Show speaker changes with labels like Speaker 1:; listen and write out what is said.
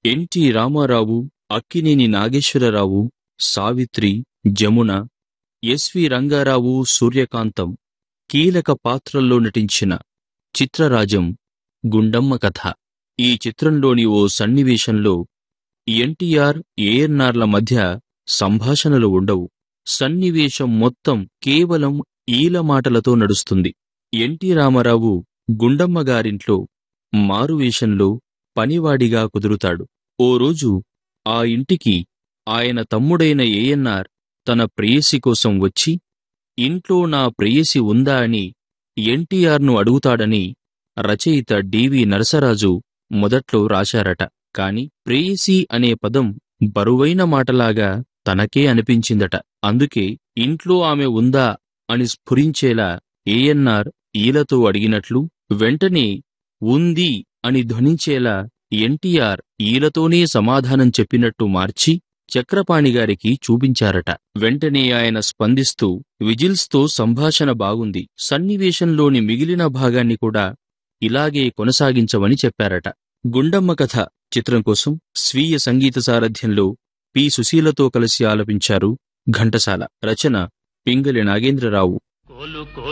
Speaker 1: NT Rama Rao Akkineni Nageswara Rao Savitri Jamuna SV Ranga Rao Suryakantham కీలక పాత్రల్లో నటించిన చిత్రరాజం గుండమ్మ కథ ఈ చిత్రంలోని ఓ సన్నివేశంలో ఎన్టీఆర్ ఏఎన్ఆర్ల మధ్య సంభాషణలు ఉండవు సన్నివేశం మొత్తం కేవలం ఈల మాటలతో నడుస్తుంది ఎన్టీ రామారావు గుండమ్మ గారింట్లో మారువేషంలో పనివాడిగా కుదురుతాడు ఓ రోజు ఆ ఇంటికి ఆయన తమ్ముడైన ఏఎన్ఆర్ తన ప్రేయసి కోసం వచ్చి ఇంట్లో నా ప్రేయసి ఉందా అని ఎన్టీఆర్ను అడుగుతాడని రచయిత డివి నరసరాజు మొదట్లో రాశారట కాని ప్రేయసి అనే పదం బరువైన మాటలాగా తనకే అనిపించిందట అందుకే ఇంట్లో ఆమె ఉందా అని స్ఫురించేలా ఏఎన్ఆర్ ఈలతో అడిగినట్లు వెంటనే ఉంది అని ధ్వనించేలా ఎన్టీఆర్ ఈలతోనే సమాధానం చెప్పినట్టు మార్చి చక్రపాణిగారికి చూపించారట వెంటనే ఆయన స్పందిస్తూ విజిల్స్తో సంభాషణ బాగుంది సన్నివేశంలోని మిగిలిన భాగాన్ని కూడా ఇలాగే కొనసాగించమని చెప్పారట గుండమ్మ కథ చిత్రం కోసం స్వీయ సంగీత సారథ్యంలో పి సుశీలతో కలిసి ఆలపించారు ఘంటసాల రచన పింగళి నాగేంద్రరావు
Speaker 2: కోలు